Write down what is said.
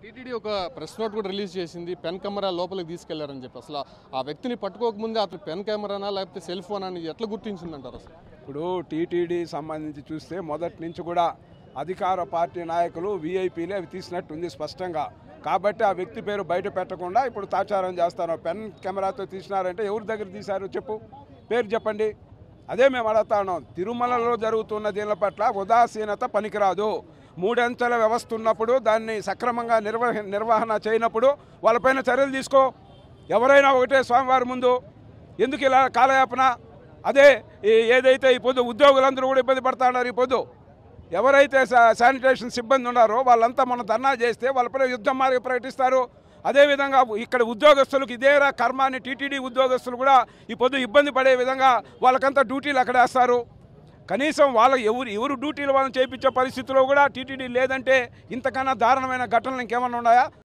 TTD ఒక press note కూడా release చేసింది పెన్ కెమెరా లోపలికి తీసుకెళ్లారని చెప్పి అసలు ఆ వ్యక్తిని పట్టుకోకముందే అతను పెన్ కెమెరానా లేకపోతే సెల్ ఫోన్ అని ఎట్లా గుర్తించిందంటారు అసలు ఇప్పుడు టీటీడీ సంబంధించి చూస్తే మొదటి నుంచి కూడా అధికార పార్టీ నాయకులు వీఐపీలే అవి తీసినట్టుంది స్పష్టంగా కాబట్టి ఆ వ్యక్తి పేరు బయట పెట్టకుండా ఇప్పుడు తాచారం చేస్తాను పెన్ కెమెరాతో తీసినారంటే ఎవరి దగ్గర తీశారు చెప్పు పేరు చెప్పండి అదే మేము అడుగుతా ఉన్నాం తిరుమలలో జరుగుతున్న దీనిల పట్ల ఉదాసీనత పనికిరాదు మూడంచెల వ్యవస్థ ఉన్నప్పుడు దాన్ని సక్రమంగా నిర్వహ నిర్వహణ చేయనప్పుడు వాళ్ళపైన చర్యలు తీసుకో ఎవరైనా ఒకటే స్వామివారి ముందు ఎందుకు ఇలా కాలయాపన అదే ఈ ఏదైతే ఈ పొద్దు ఉద్యోగులందరూ కూడా ఇబ్బంది పడుతున్నారు ఈ పొద్దు ఎవరైతే శా- శానిటేషన్ సిబ్బంది ఉన్నారో వాళ్ళంతా మన ధర్నా చేస్తే వాళ్ళపై యుద్ధం మార్గం ప్రకటిస్తారు అదేవిధంగా ఇక్కడ ఉద్యోగస్తులకు ఇదేరా కర్మ అని టీటీడీ ఉద్యోగస్తులు కూడా ఈ పొద్దు ఇబ్బంది పడే విధంగా వాళ్ళకంతా డ్యూటీలు అక్కడ వేస్తారు కనీసం వాళ్ళ ఎవరు ఎవరు డ్యూటీలు వాళ్ళని చేయించే పరిస్థితిలో కూడా టీటీడీ లేదంటే ఇంతకన్నా దారుణమైన ఘటనలు ఇంకేమన్నా ఉన్నాయా